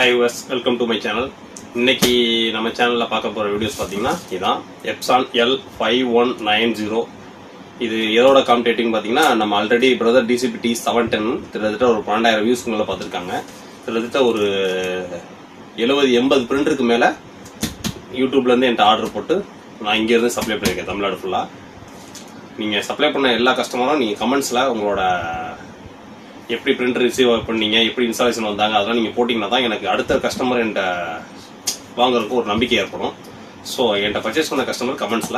hi வஸ் welcome to my channel இன்னைக்கு நம்ம சேனலில் பார்க்க போகிற வீடியோஸ் பார்த்தீங்கன்னா இதான் Epson L five one nine zero இது எதோட காம்படேட்டிங் பார்த்தீங்கன்னா நம்ம already Brother DCP T seven ten கிட்டத்தட்ட ஒரு பன்னெண்டாயிரம் வியூஸ் மேலே பார்த்துருக்காங்க கிட்டத்தட்ட ஒரு எழுபது எண்பது பிரிண்டருக்கு மேலே யூடியூப்லேருந்து என்கிட்ட ஆர்டர் போட்டு நான் இங்கேருந்து சப்ளை பண்ணியிருக்கேன் தமிழ்நாடு ஃபுல்லாக நீங்கள் சப்ளை பண்ண எல்லா கஸ்டமரும் நீங்கள் கமெண்ட்ஸில் உங்களோட எப்படி பிரிண்ட் ரிசீவ் பண்ணீங்க எப்படி இன்ஸ்டாலேஷன் வந்தாங்க அதெல்லாம் நீங்கள் போட்டிங்கன்னா தான் எனக்கு அடுத்த கஸ்டமர் என்கிட்ட வாங்குறதுக்கு ஒரு நம்பிக்கை ஏற்படும் ஸோ என்கிட்ட பர்ச்சேஸ் பண்ண கஸ்டமர் கமெண்ட்ஸில்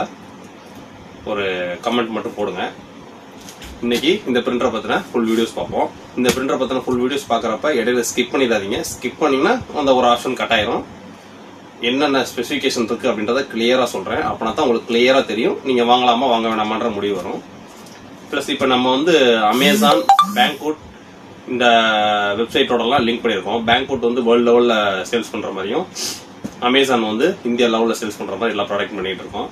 ஒரு கமெண்ட் மட்டும் போடுங்க இன்னைக்கு இந்த பிரிண்டரை பற்றின ஃபுல் வீடியோஸ் பார்ப்போம் இந்த பிரிண்டரை பற்றின ஃபுல் வீடியோஸ் பார்க்குறப்ப இடையில ஸ்கிப் பண்ணிடாதீங்க ஸ்கிப் பண்ணிங்கன்னா அந்த ஒரு ஆப்ஷன் கட் ஆயிரும் என்னென்ன ஸ்பெசிஃபிகேஷன் இருக்குது அப்படின்றத கிளியராக சொல்கிறேன் அப்படின்னா தான் உங்களுக்கு கிளியராக தெரியும் நீங்கள் வாங்கலாமா வாங்க வேணாமான்ற முடிவு வரும் ப்ளஸ் இப்போ நம்ம வந்து அமேசான் பேங்க்வுட் இந்த வெப்சைட்டோடலாம் லிங்க் பண்ணியிருக்கோம் பேங்க்வுட் வந்து வேர்ல்டு லெவலில் சேல்ஸ் பண்ணுற மாதிரியும் அமேசான் வந்து இந்தியா லெவலில் சேல்ஸ் பண்ணுற மாதிரி எல்லா ப்ராடக்ட் பண்ணிட்டு இருக்கோம்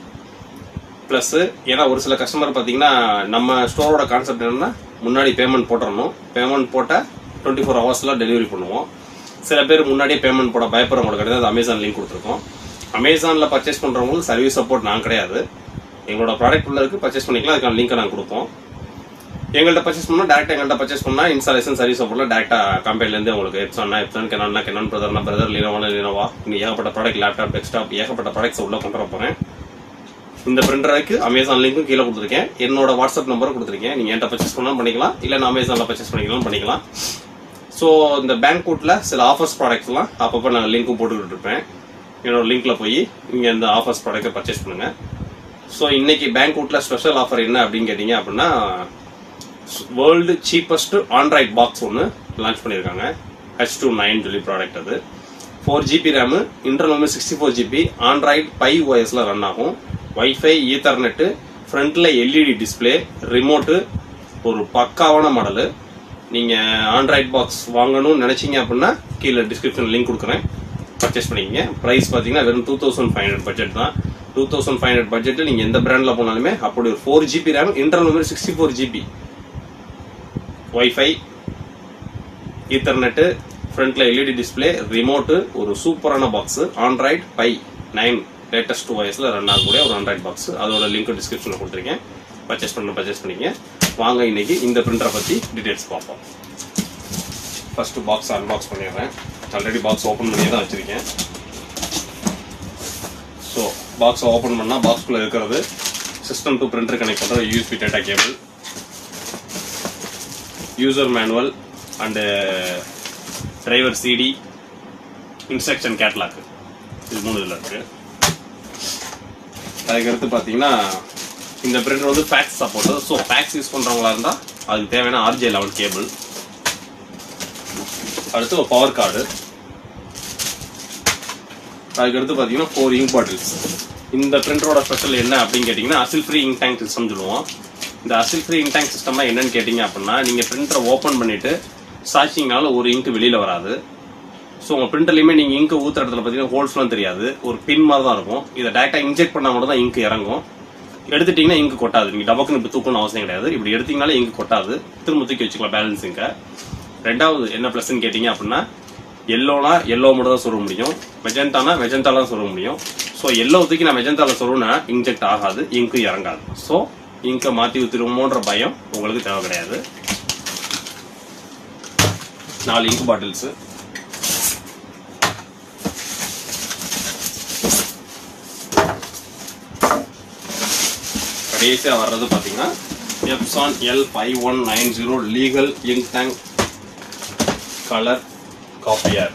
ப்ளஸ் ஏன்னா ஒரு சில கஸ்டமர் பார்த்தீங்கன்னா நம்ம ஸ்டோரோட கான்செப்ட் என்னன்னா முன்னாடி பேமெண்ட் போட்டுறணும் பேமெண்ட் போட்ட டுவெண்ட்டி ஃபோர் ஹவர்ஸில் டெலிவரி பண்ணுவோம் சில பேர் முன்னாடியே பேமெண்ட் போட பயப்படுறவங்களுக்கு கிடையாது அமேசான் லிங்க் கொடுத்துருக்கோம் அமேசானில் பர்ச்சேஸ் பண்ணுறவங்களுக்கு சர்வீஸ் சப்போர்ட் நான் கிடையாது எங்களோட ப்ராடக்ட் உள்ள இருக்கு பர்ச்சேஸ் பண்ணிக்கலாம் அதுக்கான லிங்க்கை நாங்கள் கொடுப்போம் எங்கள்கிட்ட பர்ச்சேஸ் பண்ணால் டேரக்டாக எங்கள்கிட்ட பர்ச்சேஸ் பண்ணால் இன்ஸ்டாலேஷன் சர்வீஸ் சப்போர்ட்ல டேரக்டாக கம்பெனிலேருந்து உங்களுக்கு எப்சானா எப்சான் கெனான்னா கெனான் பிரதர்னா பிரதர் லினோவா லினோவா இன்னும் ஏகப்பட்ட ப்ராடக்ட் லேப்டாப் டெஸ்க்டாப் ஏகப்பட்ட ப்ராடக்ட்ஸ் உள்ள கொண்டு வர போகிறேன் இந்த பிரிண்டருக்கு அமேசான் லிங்க்கும் கீழே கொடுத்துருக்கேன் என்னோட வாட்ஸ்அப் நம்பரும் கொடுத்துருக்கேன் நீங்கள் என்கிட்ட பர்ச்சேஸ் பண்ணாலும் பண்ணிக்கலாம் இல்லை நான் அமேசானில் பர்ச்சேஸ் பண்ணிக்கலாம் பண்ணிக்கலாம் ஸோ இந்த பேங்க்வுட்டில் சில ஆஃபர்ஸ் ப்ராடக்ட்ஸ்லாம் அப்பப்போ நான் லிங்க்கும் போட்டுக்கிட்டு இருப்பேன் என்னோட லிங்க்ல போய் நீங்கள் இந்த ஆஃபர்ஸ் ப்ராடக்ட்டை பர்ச்சேஸ் பண்ணுங்க ஸோ இன்னைக்கு பேங்க்வுட்டில் ஸ்பெஷல் ஆஃபர் என்ன அப்படின்னு கேட்டிங்க அப்படின்னா வேர்ல்டு சீப்பஸ்ட் ஆண்ட்ராய்ட் பாக்ஸ் ஒன்று லான்ச் பண்ணியிருக்காங்க ஹெச் டூ நைன் சொல்லி ப்ராடக்ட் அது four GB RAM internal sixty four GB Android Pie ஓஎஸ்ல ரன் ஆகும் வைஃபை ஈத்தர்நெட்டு ஃப்ரண்ட்ல எல்இடி டிஸ்பிளே ரிமோட்டு ஒரு பக்காவான மாடலு நீங்கள் ஆண்ட்ராய்ட் பாக்ஸ் வாங்கணும்னு நினச்சிங்க அப்படின்னா கீழே டிஸ்கிரிப்ஷன் லிங்க் கொடுக்குறேன் பர்ச்சேஸ் பண்ணிக்கங்க ப்ரைஸ் பார்த்தீங்கன்னா வெறும் two thousand five hundred budget தான் டூ தௌசண்ட் ஃபைவ் ஹண்ட்ரட் பட்ஜெட்டில் நீங்கள் எந்த பிராண்டில் போனாலுமே அப்படி ஒரு four GB RAM internal sixty four GB WiFi ethernet ஃப்ரண்ட்ல எல்இடி டிஸ்பிளே ரிமோட்டு ஒரு சூப்பரான box Android Pie nine latest வயசுல ரன் ஆகக்கூடிய ஒரு ஆண்ட்ராய்ட் பாக்ஸ் அதோட லிங்க் டிஸ்கிரிப்ஷனில் கொடுத்துருக்கேன் பர்ச்சேஸ் பண்ண பர்ச்சேஸ் பண்ணிங்க வாங்க இன்னைக்கு இந்த பிரிண்டரை பற்றி டீடைல்ஸ் பார்ப்போம் ஃபர்ஸ்ட் பாக்ஸ் அன்பாக்ஸ் பண்ணிடுறேன் ஆல்ரெடி பாக்ஸ் ஓப்பன் பண்ணி தான் வச்சிருக்கேன் ஸோ பாக்ஸை ஓப்பன் பண்ணால் பாக்ஸ்குள்ளே இருக்கிறது சிஸ்டம் டு பிரிண்டர் கனெக்ட் பண்ணுற USB data cable user manual and driver CD instruction catalogue இது மூணு இதில் இருக்கு அதுக்கடுத்து பார்த்தீங்கன்னா இந்த பிரிண்டர் வந்து fax support so fax use பண்ணுறவங்களா இருந்தால் அதுக்கு தேவையான ஆர்ஜே லெவல் கேபிள் அடுத்து ஒரு பவர் கார்டு அதுக்கடுத்து பார்த்தீங்கன்னா ஃபோர் இங்க் பாட்டில்ஸ் இந்த பிரிண்டரோட ஸ்பெஷல் என்ன அப்படின்னு கேட்டிங்கன்னா அசில் ஃப்ரீ இங்க் டேங்க் சிஸ்டம் சொல்லுவோம் இந்த அசில் ஃப்ரீ இங்க் டேங்க் சிஸ்டம்னா என்னன்னு கேட்டிங்க அப்படின்னா நீங்கள் பிரிண்டரை ஓப்பன் பண்ணிட்டு சாச்சிங்னால ஒரு இங்க் வெளியில் வராது ஸோ உங்கள் பிரிண்டர்லையுமே நீங்கள் இங்க் ஊற்றுற இடத்துல பார்த்தீங்கன்னா ஹோல்ஸ்லாம் தெரியாது ஒரு பின் மாதிரி தான் இருக்கும் இதை டேரெக்டாக இன்ஜெக்ட் பண்ணால் மட்டும் தான் இங்க் இறங்கும் எடுத்துட்டீங்கன்னா இங்க் கொட்டாது நீங்கள் டபக்குன்னு இப்படி தூக்கணும்னு அவசியம் கிடையாது இப்படி எடுத்தீங்கனாலே இங்க் கொட்டாது திரும்ப தூக்கி வச்சுக்கலாம் பேலன்ஸ் இங்கை ரெண்டாவது என்ன ப்ளஸ்ன்னு கேட்டிங்க அப்படின்னா எல்லோனா எல்லோ மட்டும் தான் சொல்ல முடியும் மெஜெண்டானா மெஜெண்டாலாம் சொல்ல முடியும் ஸோ எல்லோ தூக்கி நான் மெஜெண்டால சொல்லுன்னா இன்ஜெக்ட் ஆகாது இங்கு இறங்காது ஸோ இங்கை மாற்றி ஊற்றிடுமோன்ற பயம் உங்களுக்கு தேவை கிடையாது நாலு இங்க் பாட்டில்ஸு கடைசியாக வர்றது பார்த்தீங்கன்னா Epson L five one nine zero legal ink tank colour copier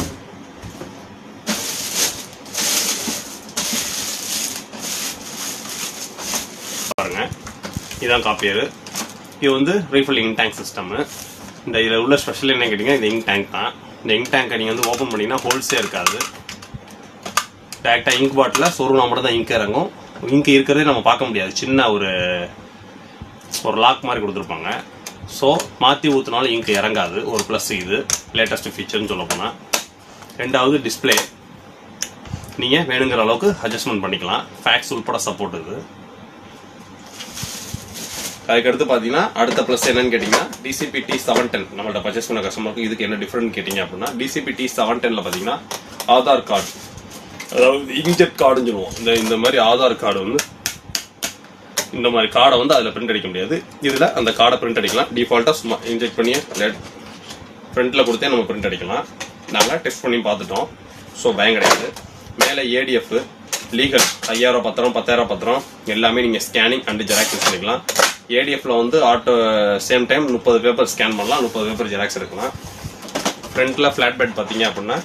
பாருங்க இதான் காப்பியர் இது வந்து ரீஃபில் இங்க் டேங்க் சிஸ்டம் இந்த இதில் உள்ள ஸ்பெஷல் என்ன கேட்டிங்கன்னா இந்த இங்க் டேங்க் தான் இந்த இங்க் டேங்கை நீங்கள் வந்து ஓப்பன் பண்ணிங்கன்னா ஹோல்ஸே இருக்காது டேரெக்டாக இங்க் பாட்டில் சொருனா மட்டும் தான் இங்க் இறங்கும் இங்க் இருக்கிறதே நம்ம பார்க்க முடியாது சின்ன ஒரு ஒரு லாக் மாதிரி கொடுத்துருப்பாங்க ஸோ மாற்றி ஊற்றினாலும் இங்க் இறங்காது ஒரு ப்ளஸ் இது லேட்டஸ்ட் ஃபீச்சர்னு சொல்ல போனால் ரெண்டாவது டிஸ்பிளே நீங்கள் வேணுங்கிற அளவுக்கு அட்ஜஸ்ட்மெண்ட் பண்ணிக்கலாம் ஃபேக்ஸ் உள்பட சப்போர்ட் இது அதுக்கடுத்து பார்த்தீங்கன்னா அடுத்த ப்ளஸ் என்னன்னு கேட்டிங்கன்னா டிசிபி டி செவன் டென் நம்மள்ட்ட பர்ச்சேஸ் பண்ண கஸ்டமருக்கு இதுக்கு என்ன டிஃப்ரெண்ட் கேட்டிங்க அப்படின்னா டிசிபி டி செவன் டென்ல பார்த்தீங்கன்னா ஆதார் கார்டு அதாவது இன்ஜெட் கார்டுன்னு சொல்லுவோம் இந்த இந்த மாதிரி ஆதார் கார்டு வந்து இந்த மாதிரி கார்டை வந்து அதில் பிரிண்ட் அடிக்க முடியாது இதில் அந்த கார்டை பிரிண்ட் அடிக்கலாம் டிஃபால்ட்டாக சும்மா இன்ஜெக்ட் பண்ணி ஃப்ரண்ட்டில் கொடுத்தே நம்ம பிரிண்ட் அடிக்கலாம் நாங்கள் டெஸ்ட் பண்ணி பார்த்துட்டோம் ஸோ பயம் கிடையாது மேலே ஏடிஎஃப் லீகல் ஐயாயிரம் பத்திரம் பத்தாயிரம் பத்திரம் எல்லாமே நீங்கள் ஸ்கேனிங் அண்ட் ஜெராக்ஸ் யூஸ் பண்ணிக்கலாம் ஏடிஎஃப்ல வந்து ஆட்டோ சேம் டைம் முப்பது பேப்பர் ஸ்கேன் பண்ணலாம் முப்பது பேப்பர் ஜெராக்ஸ் எடுக்கலாம் ஃப்ரண்ட்டில் ஃப்ளாட் பெட் பார்த்தீங்க அப்படின்னா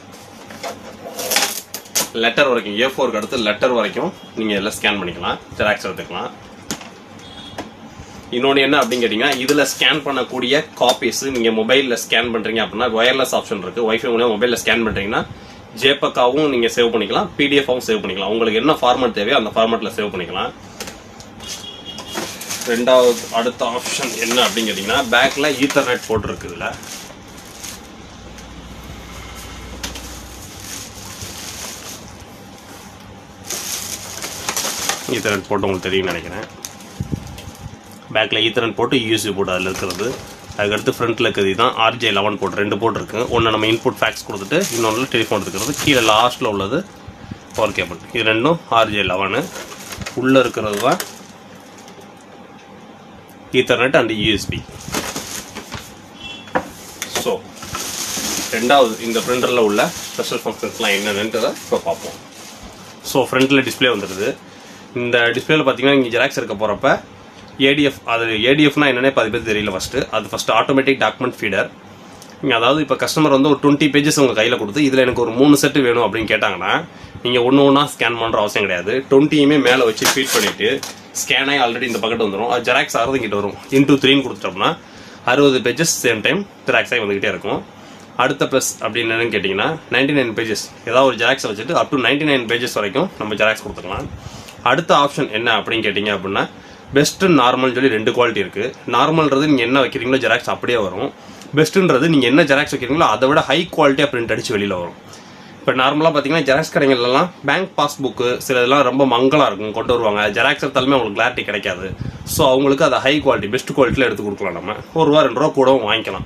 லெட்டர் வரைக்கும் ஏ ஃபோருக்கு அடுத்து லெட்டர் வரைக்கும் நீங்கள் எல்லாம் ஸ்கேன் பண்ணிக்கலாம் ஜெராக்ஸ் எடுத்துக்கலாம் இன்னொன்று என்ன அப்படின்னு கேட்டிங்கன்னா இதில் ஸ்கேன் பண்ணக்கூடிய காப்பீஸ் நீங்கள் மொபைலில் ஸ்கேன் பண்ணுறீங்க அப்படின்னா ஒயர்லெஸ் ஆப்ஷன் இருக்குது ஒய்ஃபை மூலியம் மொபைலில் ஸ்கேன் பண்ணுறீங்கன்னா ஜேபக்காவும் நீங்கள் சேவ் பண்ணிக்கலாம் பிடிஎஃபாவும் சேவ் பண்ணிக்கலாம் உங்களுக்கு என்ன ஃபார்மேட் தேவையோ அந்த ஃபார்மேட்டில் சேவ் பண்ணிக்கலாம் ரெண்டாவது அடுத்த ஆப்ஷன் என்ன அப்படின்னு கேட்டிங்கன்னா பேக்கில் ஈத்தர்நெட் போட்டிருக்கு இதில் ஈத்தர்நெட் போட்டு உங்களுக்கு தெரியும்னு நினைக்கிறேன் பேக்கில் ஈத்தரன் போட்டு யூஎஸ்பி போட்டு அதில் இருக்கிறது அதுக்கடுத்து ஃப்ரண்ட்டில் இருக்கிறது தான் ஆர்ஜே லெவன் போட்டு ரெண்டு போட்டு இருக்கு ஒன்று நம்ம இன்புட் ஃபேக்ஸ் கொடுத்துட்டு இன்னொன்று டெலிஃபோன் இருக்கிறது கீழே லாஸ்ட்டில் உள்ளது பவர் கேபிள் இது ரெண்டும் ஆர்ஜே லெவனு உள்ளே இருக்கிறது தான் ஈத்தர்நெட் அண்ட் யூஎஸ்பி ஸோ ரெண்டாவது இந்த பிரிண்டரில் உள்ள ஸ்பெஷல் ஃபங்க்ஷன்ஸ்லாம் என்னென்னன்றதை இப்போ பார்ப்போம் ஸோ ஃப்ரண்ட்டில் டிஸ்ப்ளே வந்துடுது இந்த டிஸ்பிளேல பார்த்தீங்கன்னா நீங்கள் ஜெராக்ஸ் எடுக்க போகிறப்ப ஏடிஎஃப் அது ஏடிஎஃப்னா என்னன்னே பாதி பேர் தெரியல ஃபஸ்ட்டு அது ஃபஸ்ட்டு ஆட்டோமேட்டிக் டாக்குமெண்ட் ஃபீடர் நீங்கள் அதாவது இப்போ கஸ்டமர் வந்து ஒரு டுவெண்ட்டி பேஜஸ் உங்கள் கையில் கொடுத்து இதில் எனக்கு ஒரு மூணு செட்டு வேணும் அப்படின்னு கேட்டாங்கன்னா நீங்கள் ஒன்று ஒன்றா ஸ்கேன் பண்ணுற அவசியம் கிடையாது டுவெண்ட்டியுமே மேலே வச்சு ஃபீட் பண்ணிவிட்டு ஸ்கேன் ஆகி ஆல்ரெடி இந்த பக்கெட் வந்துடும் அது ஜெராக்ஸ் ஆகிறது இங்கிட்ட வரும் இன்டூ த்ரீன்னு கொடுத்துட்டோம்னா அறுபது பேஜஸ் சேம் டைம் ஜெராக்ஸ் ஆகி வந்துக்கிட்டே இருக்கும் அடுத்த ப்ளஸ் அப்படின்னு என்னன்னு கேட்டிங்கன்னா நைன்டி நைன் பேஜஸ் ஏதாவது ஒரு ஜெராக்ஸ் வச்சுட்டு up to ninety nine pages வரைக்கும் நம்ம ஜெராக்ஸ் கொடுத்துக்கலாம் அடுத்த ஆப்ஷன் என்ன அப்படின்னு கேட்டிங்க அப்படின்னா பெஸ்ட் நார்மல்னு சொல்லி ரெண்டு குவாலிட்டி இருக்குது நார்மல்ன்றது நீங்கள் என்ன வைக்கிறீங்களோ ஜெராக்ஸ் அப்படியே வரும் பெஸ்ட்டுன்றது நீங்கள் என்ன ஜெராக்ஸ் வைக்கிறீங்களோ அதை விட ஹை குவாலிட்டியாக பிரிண்ட் அடிச்சு வெளியில் வரும் இப்போ நார்மலாக பார்த்தீங்கன்னா ஜெராக்ஸ் கடைகள்லாம் பேங்க் பாஸ்புக்கு சில இதெல்லாம் ரொம்ப மங்கலாக இருக்கும் கொண்டு வருவாங்க ஜெராக்ஸ் எடுத்தாலுமே அவங்களுக்கு கிளாரிட்டி கிடைக்காது ஸோ அவங்களுக்கு அதை ஹை குவாலிட்டி பெஸ்ட் குவாலிட்டியில் எடுத்து கொடுக்கலாம் நம்ம ஒரு ரூபா ரெண்டு ரூபா கூடவும் வாங்கிக்கலாம்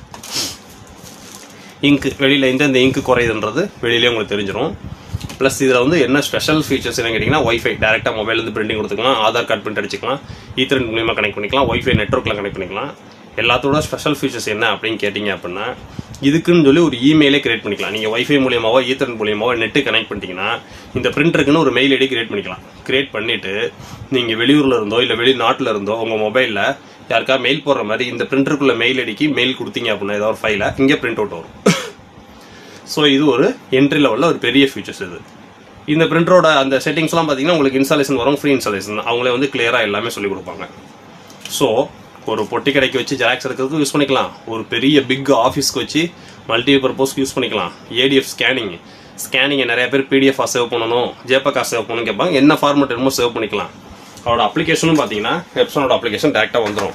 இங்கு வெளியில் எந்தெந்த இங்கு குறையுதுன்றது வெளியிலே உங்களுக்கு தெரிஞ்சிடும் ப்ளஸ் இதில் வந்து என்ன ஸ்பெஷல் ஃபீச்சர்ஸ் என்ன கேட்டிங்கன்னா ஒய்ஃபை டேரெக்டாக மொபைலேருந்து பிரிண்டிங் கொடுத்துக்கலாம் ஆதார் கார்டு பிரிண்ட் அடிச்சுக்கலாம் ஈத்தரன் மூலியமாக கனெக்ட் பண்ணிக்கலாம் ஒய்ஃபை நெட்ஒர்க்கில் கனெக்ட் பண்ணிக்கலாம் எல்லாத்தோட ஸ்பெஷல் ஃபீச்சர்ஸ் என்ன அப்படின்னு கேட்டிங்க அப்படின்னா இதுக்குன்னு சொல்லி ஒரு இமெயிலே கிரியேட் பண்ணிக்கலாம் நீங்கள் ஒய்ஃபை மூலியமாவோ ஈத்தரன் மூலியமாவோ நெட்டு கனெக்ட் பண்ணிட்டீங்கன்னா இந்த பிரிண்டருக்குன்னு ஒரு மெயில் ஐடி கிரியேட் பண்ணிக்கலாம் கிரியேட் பண்ணிவிட்டு நீங்கள் வெளியூரில் இருந்தோ இல்லை வெளிநாட்டில் இருந்தோ உங்கள் மொபைலில் யாருக்கா மெயில் போடுற மாதிரி இந்த பிரிண்டருக்குள்ள மெயில் ஐடிக்கு மெயில் கொடுத்தீங்க அப்படின்னா ஏதாவது ஒரு ஃபைலை இங்கே பிரிண்ட் அவுட் வரும் ஸோ இது ஒரு என்ட்ரி லெவலில் ஒரு பெரிய ஃபீச்சர்ஸ் இது இந்த பிரிண்டரோட அந்த செட்டிங்ஸ்லாம் பார்த்தீங்கன்னா உங்களுக்கு இன்ஸ்டாலேஷன் வரும் ஃப்ரீ இன்ஸ்டாலேஷன் அவங்களே வந்து கிளியராக எல்லாமே சொல்லிக் கொடுப்பாங்க ஸோ ஒரு பொட்டி கடைக்கு வச்சு ஜெராக்ஸ் எடுக்கிறதுக்கு யூஸ் பண்ணிக்கலாம் ஒரு பெரிய பிக் ஆஃபீஸ்க்கு வச்சு மல்டி பர்பஸ்க்கு யூஸ் பண்ணிக்கலாம் ஏடிஎஃப் ஸ்கேனிங் ஸ்கேனிங்கை நிறைய பேர் பிடிஎஃபாக சேவ் பண்ணணும் ஜேபக்கா சேவ் பண்ணணும் கேட்பாங்க என்ன ஃபார்மேட் என்னமோ சேவ் பண்ணிக்கலாம் அவரோட அப்ளிகேஷனும் பார்த்தீங்கன்னா வெப்சனோட அப்ளிகேஷன் டேரெக்டாக வந்துடும்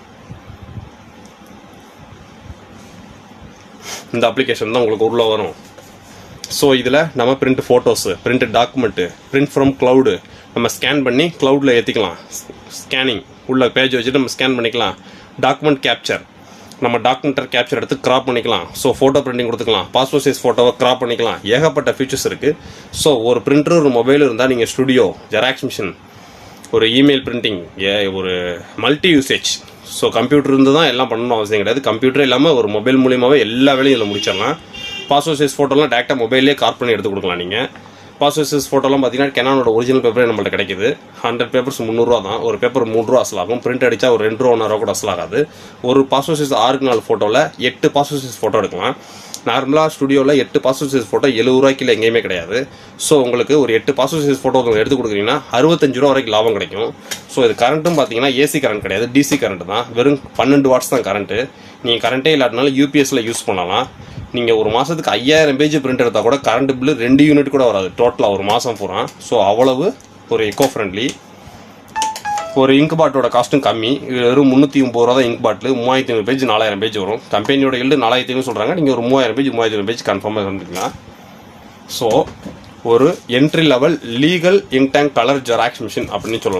இந்த அப்ளிகேஷன் தான் உங்களுக்கு உள்ள வரும் ஸோ இதில் நம்ம print photos print document print from cloud நம்ம ஸ்கேன் பண்ணி க்ளவுடில் ஏற்றிக்கலாம் ஸ்கேனிங் உள்ள பேஜ் வச்சுட்டு நம்ம ஸ்கேன் பண்ணிக்கலாம் டாக்குமெண்ட் கேப்சர் நம்ம டாக்குமெண்டர் கேப்சர் எடுத்து கிராப் பண்ணிக்கலாம் ஸோ ஃபோட்டோ பிரிண்டிங் கொடுத்துக்கலாம் பாஸ்போர்ட் சைஸ் ஃபோட்டோவை கிராப் பண்ணிக்கலாம் ஏகப்பட்ட ஃபீச்சர்ஸ் இருக்குது ஸோ ஒரு பிரிண்டர் ஒரு மொபைல் இருந்தால் நீங்கள் ஸ்டுடியோ ஜெராக்ஸ் மிஷின் ஒரு இமெயில் பிரிண்டிங் ஏ ஒரு மல்டி யூசேஜ் ஸோ கம்ப்யூட்டர் இருந்து தான் எல்லாம் பண்ணணும் அவசியம் கிடையாது கம்ப்யூட்டர் இல்லாமல் ஒரு மொபைல் மூலியமாகவே எல்லா வேலையும் இதில் முடிச்சிடலாம் பாஸ்போர்ட் சைஸ் ஃபோட்டோலாம் டேரெக்டாக மொபைல்லே கார்ட் பண்ணி எடுத்து கொடுக்கலாம் நீங்கள் பாஸ்போர்ட் சைஸ் ஃபோட்டோலாம் பார்த்தீங்கன்னா கெனானோட ஒரிஜினல் பேப்பரே நம்மள்ட்ட கிடைக்குது ஹண்ட்ரட் பேப்பர்ஸ் முந்நூறுரூவா தான் ஒரு பேப்பர் மூணு ரூபா அசல் ஆகும் பிரிண்ட் அடிச்சா ஒரு ரெண்டு ரூபா ஒன்றரை கூட அசல் ஆகாது ஒரு பாஸ்போர்ட் சைஸ் ஆறுக்கு நாலு ஃபோட்டோவில் எட்டு பாஸ்போர்ட் சைஸ் ஃபோட்டோ எடுக்கலாம் நார்மலாக ஸ்டுடியோவில் எட்டு பாஸ்போர்ட் சைஸ் ஃபோட்டோ எழுபது ரூபாய்க்கு இல்லை எங்கேயுமே கிடையாது ஸோ உங்களுக்கு ஒரு எட்டு பாஸ்போர்ட் சைஸ் ஃபோட்டோ உங்களுக்கு எடுத்து கொடுக்குறீங்கன்னா அறுபத்தஞ்சு ரூபா வரைக்கும் லாபம் கிடைக்கும் ஸோ இது கரண்ட்டும் பார்த்தீங்கன்னா ஏசி கரண்ட் கிடையாது டிசி கரண்ட் தான் வெறும் பன்னெண்டு வாட்ஸ் தான் கரண்ட்டு நீங்கள் கரண்ட்டே இல்லாட்டினாலும் யூபிஎஸ்ல யூஸ் பண்ணலாம் நீங்கள் ஒரு மாதத்துக்கு ஐயாயிரம் பேஜ் பிரிண்ட் எடுத்தால் கூட கரண்ட் பில்லு ரெண்டு யூனிட் கூட வராது டோட்டலாக ஒரு மாதம் பூரா ஸோ அவ்வளவு ஒரு எக்கோ ஃப்ரெண்ட்லி ஒரு இங்க் பாட்டோட காஸ்ட்டும் கம்மி இது வெறும் முந்நூற்றி ஒம்பது ரூபா தான் இங்க் பாட்டில் மூவாயிரத்தி ஐநூறு பேஜ் நாலாயிரம் பேஜ் வரும் கம்பெனியோட எழுது நாலாயிரத்தி ஐநூறு சொல்கிறாங்க நீங்கள் ஒரு மூவாயிரம் பேஜ் மூவாயிரத்தி ஐநூறு பேஜ் கன்ஃபார்மாக பண்ணிக்கலாம் ஸோ ஒரு entry level legal ink tank colour xerox machine அப்படின்னு சொல்லலாம்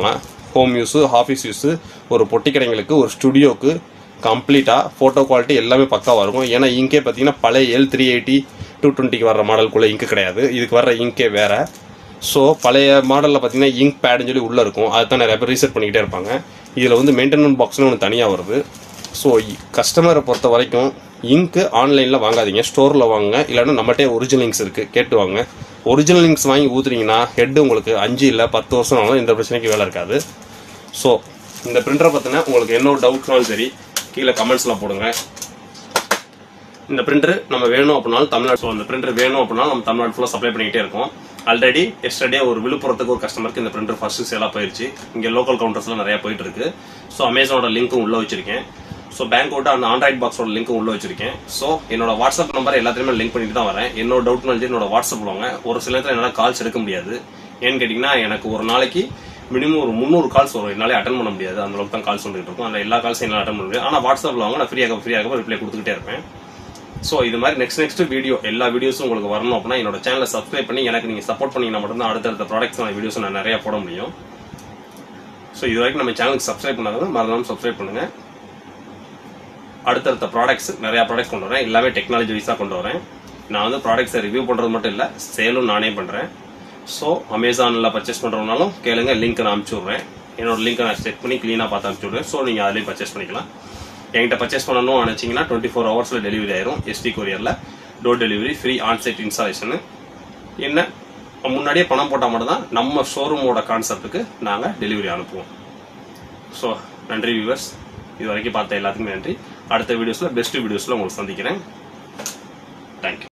ஹோம் யூஸு ஆஃபீஸ் யூஸு ஒரு பொட்டி கடைங்களுக்கு ஒரு ஸ்டுடியோக்கு கம்ப்ளீட்டாக ஃபோட்டோ குவாலிட்டி எல்லாமே பக்காவாக இருக்கும் ஏன்னா இங்கே பார்த்தீங்கன்னா பழைய எல் த்ரீ எயிட்டி டூ டுவெண்ட்டிக்கு வர்ற மாடலுக்குள்ளே இங்கு கிடையாது இதுக்கு வர்ற இங்கே வேற ஸோ பழைய மாடலில் பார்த்தீங்கன்னா இங்க் பேடுன்னு சொல்லி உள்ளே இருக்கும் அதை தான் நிறைய பேர் ரீசெட் பண்ணிக்கிட்டே இருப்பாங்க இதில் வந்து மெயின்டெனன்ஸ் பாக்ஸ்னு ஒன்று தனியாக வருது ஸோ கஸ்டமரை பொறுத்த வரைக்கும் இங்க்கு ஆன்லைனில் வாங்காதீங்க ஸ்டோரில் வாங்குங்க இல்லைன்னா நம்மகிட்டே ஒரிஜினல் இங்க்ஸ் இருக்குது கேட்டு வாங்க ஒரிஜினல் இங்க்ஸ் வாங்கி ஊற்றுனீங்கன்னா ஹெட் உங்களுக்கு அஞ்சு இல்லை பத்து வருஷம் ஆனாலும் இந்த பிரச்சனைக்கு வேலை இருக்காது ஸோ இந்த பிரிண்டரை பற்றின உங்களுக்கு என்ன டவுட்னாலும் சரி கீழே கமெண்ட்ஸில் போடுங்க இந்த பிரிண்டர் நம்ம வேணும் அப்படின்னாலும் தமிழ்நாடு ஸோ இந்த பிரிண்டர் வேணும் அப்படின்னாலும் நம்ம தமிழ்நாடு ஃபுல்லாக சப்ளை பண்ணிக்கிட்டே இருக்கோம் ஆல்ரெடி எஸ்டர்டே ஒரு விழுப்புரத்துக்கு ஒரு கஸ்டமருக்கு இந்த பிரிண்டர் ஃபர்ஸ்ட் சேலாக போயிருச்சு இங்கே லோக்கல் கவுண்டர்ஸ்லாம் நிறைய போயிட்டு இருக்கு ஸோ அமேசானோட லிங்க்கும் உள்ள வச்சிருக்கேன் ஸோ பேங்கோட அந்த ஆண்ட்ராய்ட் பாக்ஸோட லிங்க்கும் உள்ள வச்சிருக்கேன் ஸோ என்னோட வாட்ஸ்அப் நம்பர் எல்லாத்தையுமே லிங்க் பண்ணிட்டு தான் வரேன் என்னோட டவுட்னாலும் என்னோட வாட்ஸ்அப் வாங்க ஒரு சில நேரத்தில் என்னால் கால்ஸ் எடுக்க முடியாது ஏன்னு கேட்டிங்கன்னா எனக்கு ஒரு நாளைக்கு மினிமம் ஒரு முந்நூறு கால்ஸ் வரும் என்னாலே அட்டன் பண்ண முடியாது அந்த அளவுக்கு தான் கால்ஸ் வந்துட்டு இருக்கும் அந்த எல்லா கால்ஸும் என்னால் அட்டன் பண்ண முடியாது ஆனால் வாட்ஸ்அப்பில் வாங்க நான் ஃப்ரீயாக ஃப்ரீயாக ரிப்ளை கொடுத்துக்கிட்டே இருப்பேன் ஸோ இது மாதிரி நெக்ஸ்ட் நெக்ஸ்ட் வீடியோ எல்லா வீடியோஸும் உங்களுக்கு வரணும் அப்படின்னா என்னோட சேனலை சப்ஸ்கிரைப் பண்ணி எனக்கு நீங்கள் சப்போர்ட் பண்ணீங்கன்னா மட்டும்தான் அடுத்தடுத்த ப்ராடக்ட்ஸ் வீடியோஸ் நான் நிறைய போட முடியும் ஸோ இது வரைக்கும் நம்ம சேனலுக்கு சப்ஸ்கிரைப் பண்ணாங்க மறக்காம சப்ஸ்கிரைப் பண்ணுங்க அடுத்தடுத்த ப்ராடக்ட்ஸ் நிறைய ப்ராடக்ட்ஸ் கொண்டு வரேன் எல்லாமே டெக்னாலஜி வைஸாக கொண்டு வரேன் நான் வந்து ப்ராடக்ட்ஸை ரிவ்யூ பண்ணுறது மட்டும் இல்லை சேலும் நானே பண்ணுறேன் ஸோ அமேசானில் பர்ச்சேஸ் பண்ணுறதுனாலும் கேளுங்க லிங்க் நான் அனுப்பிச்சி விட்றேன் என்னோட லிங்க்கை நான் செட் பண்ணி க்ளீனாக பார்த்து அனுப்பிச்சி விட்றேன் ஸோ நீங்கள் அதிலேயே பர்ச்சேஸ் பண்ணிக்கலாம் என்கிட்ட பர்ச்சேஸ் பண்ணணும் நினச்சிங்கன்னா டுவெண்ட்டி ஃபோர் ஹவர்ஸில் டெலிவரி ஆயிரும் எஸ்டி கொரியரில் door delivery free onsite installation என்ன முன்னாடியே பணம் போட்டால் மட்டும்தான் நம்ம ஷோரூமோட கான்செப்ட்டுக்கு நாங்கள் டெலிவரி அனுப்புவோம் ஸோ நன்றி வியூவர்ஸ் இது வரைக்கும் பார்த்த எல்லாத்துக்குமே நன்றி அடுத்த வீடியோஸில் பெஸ்ட் வீடியோஸில் உங்களுக்கு சந்திக்கிறேன் தேங்க்யூ